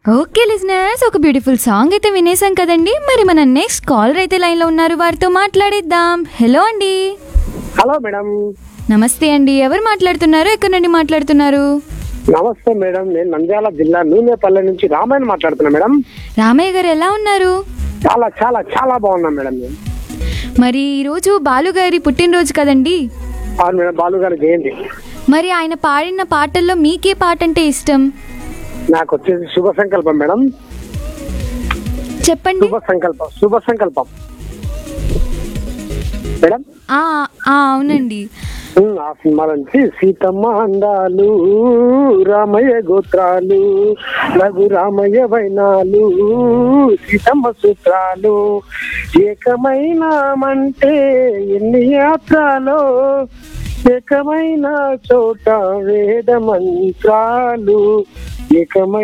okay listeners ఒక beautiful song అయితే వినేసాం కదండి మరి మన నెక్స్ట్ కాలర్ అయితే లైన్లో ఉన్నారు వారితో మాట్లాడిద్దాం హలో అండి హలో మేడం నమస్తే అండి ఎవరు మాట్లాడుతున్నారు ఎక్కడి నుండి మాట్లాడుతున్నారు నమస్తే మేడం నేను నంద్యాల జిల్లా నూనెపల్లె నుంచి రామాయణ మాట్లాడుతున్నా మేడం రామయ్య గారు ఎలా ఉన్నారు చాలా చాలా చాలా బాగున్నా మేడం నేను మరి ఈరోజు బాలుగారి పుట్టినరోజు కదండి అవును మేడం బాలు గారు జయంతి మరి ఆయన పాడిన పాటల్లో మీకే పాట అంటే ఇష్టం నాకు వచ్చేసి శుభ సంకల్పం మేడం చెప్పండి శుభ సంకల్పం శుభ సంకల్పం మేడం ఆ ఆ, అవునండి ఉమ్, ఆ సినిమా నుంచి సీతమ్మ అందాలు రామయ్య గోత్రాలు రఘు రామయ్య వైనాలు సీతమ్మ సూత్రాలు ఏకమైనామంటే ఎన్ని యాత్రలో ఏకమైన చోట వేద మంత్రాలు ఏకమై